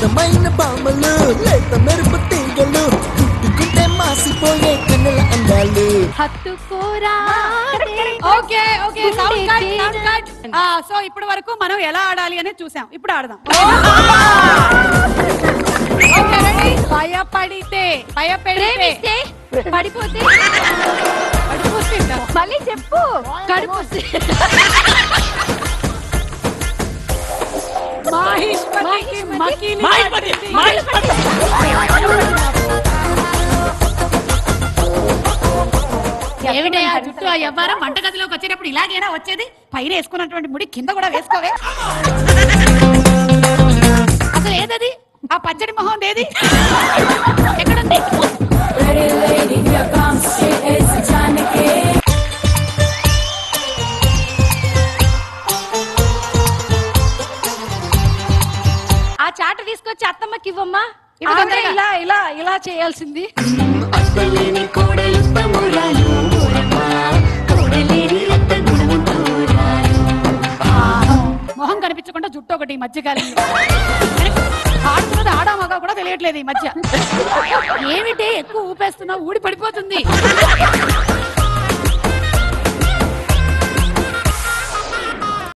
అందమైన బామలు లేత మెరుపు తీగలు కుట్టుకుంటే మాసిపోయే కన్నుల అందాలు హత్తుకోరా okay okay sound cut sound cut ఆ సో ఇప్పటి వరకు మనం ఎలా ఆడాలి అనేది చూసాం ఇప్పుడు ఆడదాం ఓకే రెడీ భయపడితే భయపెడితే ప్రేమిస్తే పడిపోతే పడిపోతే మళ్ళీ చెప్పు కడుపు మాహిష్మతికి మకిలి మహేష్మతి, పట్టింది. మహేష్మతి. ఏమిటయ్యా జుట్టు ఆ వ్యవహారం వంటగదిలోకి వచ్చేటప్పుడు ఇలాగైనా వచ్చేది పైన వేసుకున్నటువంటి ముడి కింద కూడా వేసుకోవే అసలు ఏదది ఆ పచ్చడి మొహం ఏది ఎక్కడుంది ఆ చాట తీసుకొచ్చి అత్తమ్మకి ఇవ్వమ్మా ఇవ్వు ఆవిడ తొందరగా. ఇలా ఇలా ఇలా చేయాల్సింది అత్తలేని కోడలు తమ్మురాలు ఊరమ్మా. కోడలేని అత్త గుణము దూరాలు. మొహం కనిపించకుండా జుట్టు ఒకటి ఈ మధ్య కాలంలో ఆడుతున్నది ఆడా మగా కూడా తెలియట్లేదు ఈ మధ్య ఏమిటి ఎక్కువ ఊపేస్తున్నావు ఊడి పడిపోతుంది